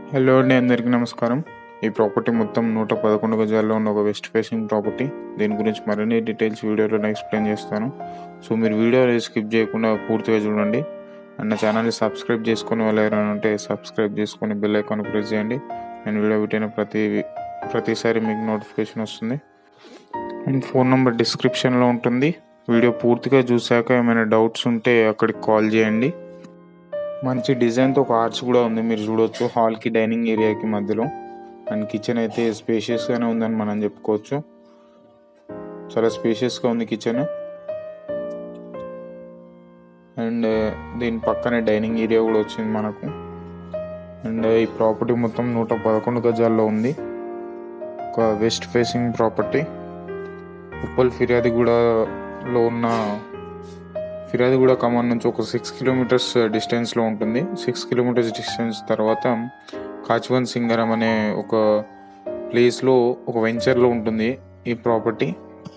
hello అండి అందరికీ నమస్కారం ఈ ప్రాపర్టీ మొత్తం నూట పదకొండు గజాల్లో ఉన్న ఒక వెస్ట్ ఫేసింగ్ ప్రాపర్టీ దీని గురించి మరిన్ని డీటెయిల్స్ వీడియోలో ఎక్స్ప్లెయిన్ చేస్తాను సో మీరు వీడియో స్కిప్ చేయకుండా పూర్తిగా చూడండి అండ్ నా ఛానల్ని సబ్స్క్రైబ్ చేసుకుని వాళ్ళు ఎవరైనా ఉంటే సబ్స్క్రైబ్ చేసుకొని బెల్ ఐకాన్ ప్రెస్ చేయండి నేను వీడియో పెట్టిన ప్రతి ప్రతిసారి మీకు నోటిఫికేషన్ వస్తుంది అండ్ ఫోన్ నెంబర్ డిస్క్రిప్షన్లో ఉంటుంది వీడియో పూర్తిగా చూశాక ఏమైనా డౌట్స్ ఉంటే అక్కడికి కాల్ చేయండి మంచి డిజైన్తో ఒక ఆర్చ్ కూడా ఉంది మీరు చూడొచ్చు హాల్కి డైనింగ్ ఏరియాకి మధ్యలో అండ్ కిచెన్ అయితే స్పేషియస్గానే ఉందని మనం చెప్పుకోవచ్చు చాలా స్పేషియస్గా ఉంది కిచెన్ అండ్ దీని పక్కనే డైనింగ్ ఏరియా కూడా వచ్చింది మనకు అండ్ ఈ ప్రాపర్టీ మొత్తం నూట పదకొండు గజాల్లో ఉంది ఒక వెస్ట్ ఫేసింగ్ ప్రాపర్టీ ఉప్పల్ ఫిర్యాదిగూడలో ఉన్న ఫిర్యాదిగూడ కమాన్ నుంచి ఒక సిక్స్ కిలోమీటర్స్ డిస్టెన్స్లో ఉంటుంది సిక్స్ కిలోమీటర్స్ డిస్టెన్స్ తర్వాత కాచివన్ సింగరం అనే ఒక ప్లేస్లో ఒక వెంచర్లో ఉంటుంది ఈ ప్రాపర్టీ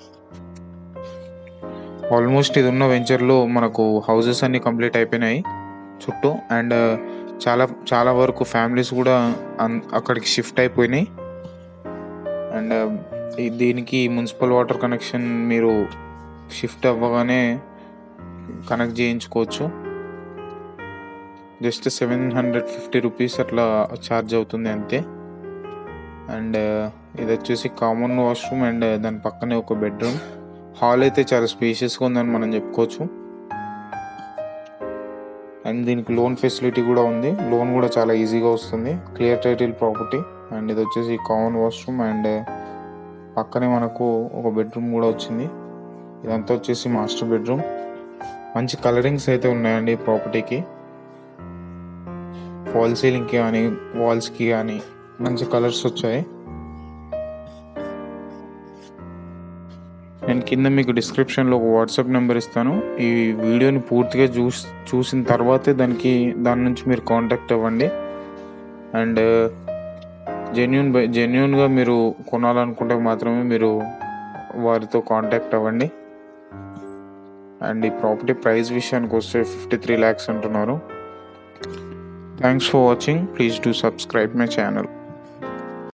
ఆల్మోస్ట్ ఇది ఉన్న వెంచర్లో మనకు హౌసెస్ అన్నీ కంప్లీట్ అయిపోయినాయి చుట్టూ అండ్ చాలా చాలా వరకు ఫ్యామిలీస్ కూడా అన్- అక్కడికి షిఫ్ట్ అయిపోయినాయి అండ్ ఈ- దీనికి మున్సిపల్ వాటర్ కనెక్షన్ మీరు షిఫ్ట్ అవ్వగానే కనెక్ట్ చేయించుకోవచ్చు just seven hundred fifty rupees అట్లా ఛార్జ్ అవుతుంది అంతే అండ్ ఇది వచ్చేసి కామన్ వాష్రూమ్ అండ్ దాని పక్కనే ఒక బెడ్రూమ్ హాల్ అయితే చాలా స్పేషియస్గా ఉందని మనం చెప్పుకోవచ్చు అండ్ దీనికి లోన్ ఫెసిలిటీ కూడా ఉంది లోన్ కూడా చాలా ఈజీగా వస్తుంది క్లియర్ టైటిల్ ప్రాపర్టీ అండ్ ఇది వచ్చేసి కామన్ వాష్రూమ్ అండ్ పక్కనే మనకు ఒక బెడ్రూమ్ కూడా వచ్చింది ఇదంతా వచ్చేసి మాస్టర్ బెడ్రూమ్ మంచి కలరింగ్స్ అయితే ఉన్నాయండి ఈ ప్రాపర్టీకి ఫాల్ సీలింగ్కి కానీ వాల్స్కి కానీ మంచి కలర్స్ వచ్చాయి నేను కింద మీకు డిస్క్రిప్షన్లో ఒక వాట్సాప్ నెంబర్ ఇస్తాను ఈ వీడియోని పూర్తిగా చూస్ చూసిన తర్వాతే దానికి దాని నుంచి మీరు కాంటాక్ట్ అవ్వండి అండ్ జెన్యున్ బై జెన్యున్గా మీరు కొనాలనుకుంటే మాత్రమే మీరు వారితో కాంటాక్ట్ అవ్వండి అండ్ ఈ ప్రాపర్టీ ప్రైస్ విషయానికి వస్తే ఫిఫ్టీ త్రీ ల్యాక్స్ అంటున్నారు thanks for watching please do subscribe my channel